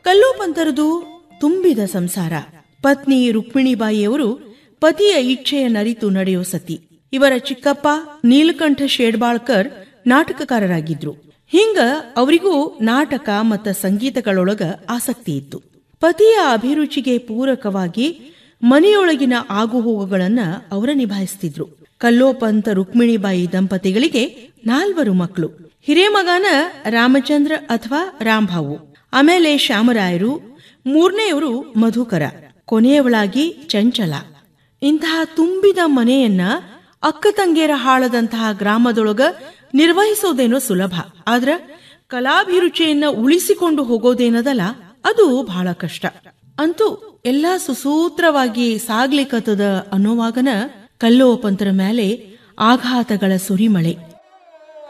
ಕಲ್ಲೋಪಂತರದು ತುಂಬಿದ ಸಂಸಾರ ಪತ್ನಿ ರುಕ್ಮಿಣಿಬಾಯಿಯವರು ಪತಿಯ ಇಚ್ಛೆಯ ನರಿತು ನಡೆಯೋ ಸತಿ ಇವರ ಚಿಕ್ಕಪ್ಪ ನೀಲಕಂಠ ಶೇಡ್ಬಾಳ್ಕರ್ ನಾಟಕಕಾರರಾಗಿದ್ರು ಹಿಂಗ ಅವರಿಗೂ ನಾಟಕ ಮತ್ತ ಸಂಗೀತಗಳೊಳಗ ಆಸಕ್ತಿ ಇತ್ತು ಪತಿಯ ಅಭಿರುಚಿಗೆ ಪೂರಕವಾಗಿ ಮನೆಯೊಳಗಿನ ಆಗುಹೋಗುಗಳನ್ನ ಅವರ ನಿಭಾಯಿಸ್ತಿದ್ರು ಕಲ್ಲೋಪಂತ ರುಕ್ಮಿಣಿಬಾಯಿ ದಂಪತಿಗಳಿಗೆ ನಾಲ್ವರು ಮಕ್ಕಳು ಹಿರೇಮಗನ ರಾಮಚಂದ್ರ ಅಥವಾ ರಾಂಭಾವು ಆಮೇಲೆ ಶ್ಯಾಮರಾಯರು ಮೂರನೆಯವರು ಮಧುಕರ ಕೊನೆಯವಳಾಗಿ ಚಂಚಲ ಇಂತಹ ತುಂಬಿದ ಮನೆಯನ್ನ ಅಕ್ಕ ತಂಗಿಯರ ಹಾಳದಂತಹ ಗ್ರಾಮದೊಳಗ ನಿರ್ವಹಿಸೋದೇನೋ ಸುಲಭ ಆದ್ರ ಕಲಾಭಿರುಚಿಯನ್ನ ಉಳಿಸಿಕೊಂಡು ಹೋಗೋದೇನದಲ್ಲ ಅದು ಬಹಳ ಕಷ್ಟ ಅಂತೂ ಎಲ್ಲಾ ಸುಸೂತ್ರವಾಗಿ ಸಾಗ್ಲಿಕತ್ತದ ಅನ್ನೋವಾಗನ ಕಲ್ಲೋಪಂತರ ಮೇಲೆ ಆಘಾತಗಳ ಸುರಿಮಳೆ